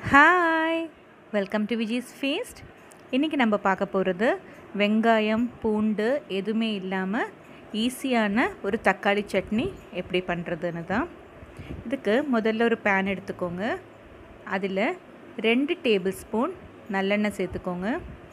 hi welcome to Viji's feast இன்றைக்கி நம்ம பார்க்க போகிறது வெங்காயம் பூண்டு எதுவுமே இல்லாமல் ஈஸியான ஒரு தக்காளி சட்னி எப்படி பண்ணுறதுன்னு தான் இதுக்கு முதல்ல ஒரு பேன் எடுத்துக்கோங்க அதில் ரெண்டு டேபிள் ஸ்பூன் நல்லெண்ணெய் சேர்த்துக்கோங்க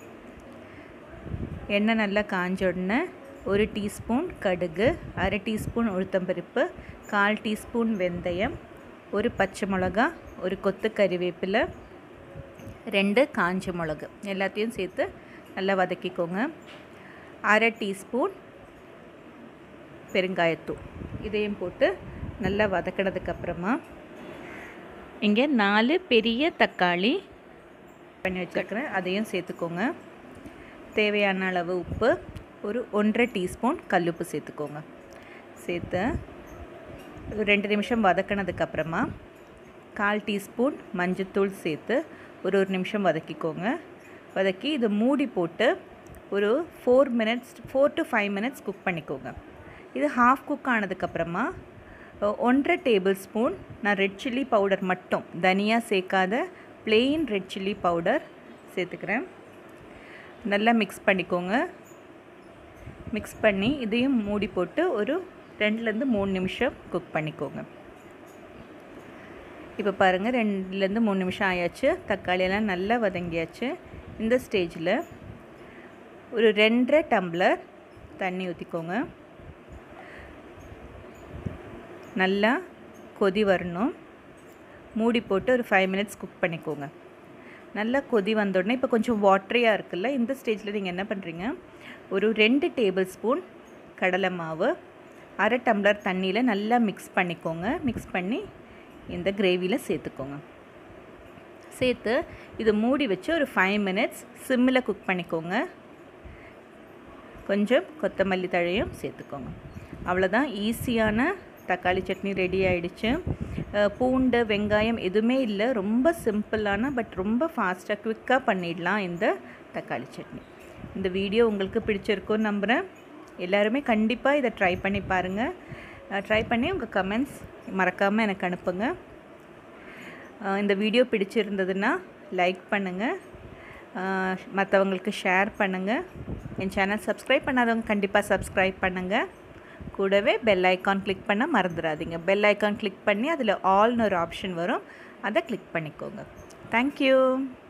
எண்ணெய் நல்லா காஞ்ச உடனே ஒரு டீஸ்பூன் கடுகு அரை டீஸ்பூன் உளுத்தம்பருப்பு கால் டீஸ்பூன் வெந்தயம் ஒரு பச்சை மிளகா ஒரு கொத்து கறிவேப்பிலை ரெண்டு காஞ்ச மிளகு எல்லாத்தையும் சேர்த்து நல்லா வதக்கிக்கோங்க அரை டீஸ்பூன் பெருங்காயத்தூள் இதையும் போட்டு நல்லா வதக்கினதுக்கப்புறமா இங்கே நாலு பெரிய தக்காளி பண்ணி வச்சுருக்கிறேன் அதையும் சேர்த்துக்கோங்க தேவையான அளவு உப்பு ஒரு ஒன்றரை டீஸ்பூன் கல்லுப்பு சேர்த்துக்கோங்க சேர்த்து ரெண்டு நிமிஷம் வதக்கினதுக்கப்புறமா கால் டீஸ்பூன் மஞ்சத்தூள் சேர்த்து ஒரு ஒரு நிமிஷம் வதக்கிக்கோங்க வதக்கி இதை மூடி போட்டு ஒரு four minutes four to five minutes cook பண்ணிக்கோங்க இது ஹாஃப் குக் ஆனதுக்கப்புறமா ஒன்றரை டேபிள் ஸ்பூன் நான் ரெட் சில்லி பவுடர் மட்டும் தனியாக சேர்க்காத பிளெயின் ரெட் சில்லி பவுடர் சேர்த்துக்கிறேன் நல்லா மிக்ஸ் பண்ணிக்கோங்க மிக்ஸ் பண்ணி இதையும் மூடி போட்டு ஒரு ரெண்டுலேருந்து மூணு நிமிஷம் குக் பண்ணிக்கோங்க இப்போ பாருங்கள் ரெண்டுலேருந்து மூணு நிமிஷம் ஆயாச்சு தக்காளியெல்லாம் நல்லா வதங்கியாச்சு இந்த ஸ்டேஜில் ஒரு ரெண்டரை டம்ளர் தண்ணி ஊற்றிக்கோங்க நல்லா கொதி வரணும் மூடி போட்டு ஒரு ஃபைவ் மினிட்ஸ் குக் பண்ணிக்கோங்க நல்லா கொதி வந்தோடனே இப்போ கொஞ்சம் வாட்டரியாக இருக்குல்ல இந்த ஸ்டேஜில் நீங்கள் என்ன பண்ணுறீங்க ஒரு ரெண்டு டேபிள் ஸ்பூன் கடலை மாவு அரை டம்ளர் தண்ணியில் நல்லா மிக்ஸ் பண்ணிக்கோங்க மிக்ஸ் பண்ணி இந்த கிரேவியில் சேர்த்துக்கோங்க சேர்த்து இது மூடி வச்சு ஒரு ஃபைவ் மினிட்ஸ் சிம்மில் குக் பண்ணிக்கோங்க கொஞ்சம் கொத்தமல்லி தழையும் சேர்த்துக்கோங்க அவ்வளோதான் ஈஸியான தக்காளி சட்னி ரெடி ஆகிடுச்சு பூண்டு வெங்காயம் எதுவுமே இல்லை ரொம்ப சிம்பிளான பட் ரொம்ப ஃபாஸ்ட்டாக குவிக்காக பண்ணிடலாம் இந்த தக்காளி சட்னி இந்த வீடியோ உங்களுக்கு பிடிச்சிருக்கும்னு நம்புகிறேன் எல்லாருமே கண்டிப்பாக இதை ட்ரை பண்ணி பாருங்கள் ட்ரை பண்ணி உங்கள் கமெண்ட்ஸ் மறக்காமல் எனக்கு அனுப்புங்க இந்த வீடியோ பிடிச்சிருந்ததுன்னா லைக் பண்ணுங்கள் மற்றவங்களுக்கு ஷேர் பண்ணுங்கள் என் சேனல் சப்ஸ்கிரைப் பண்ணாதவங்க கண்டிப்பாக சப்ஸ்கிரைப் பண்ணுங்கள் கூடவே பெல் ஐக்கான் கிளிக் பண்ண மறந்துடாதீங்க பெல் ஐக்கான் கிளிக் பண்ணி அதில் ஆல்னு ஒரு ஆப்ஷன் வரும் அதை கிளிக் பண்ணிக்கோங்க தேங்க்யூ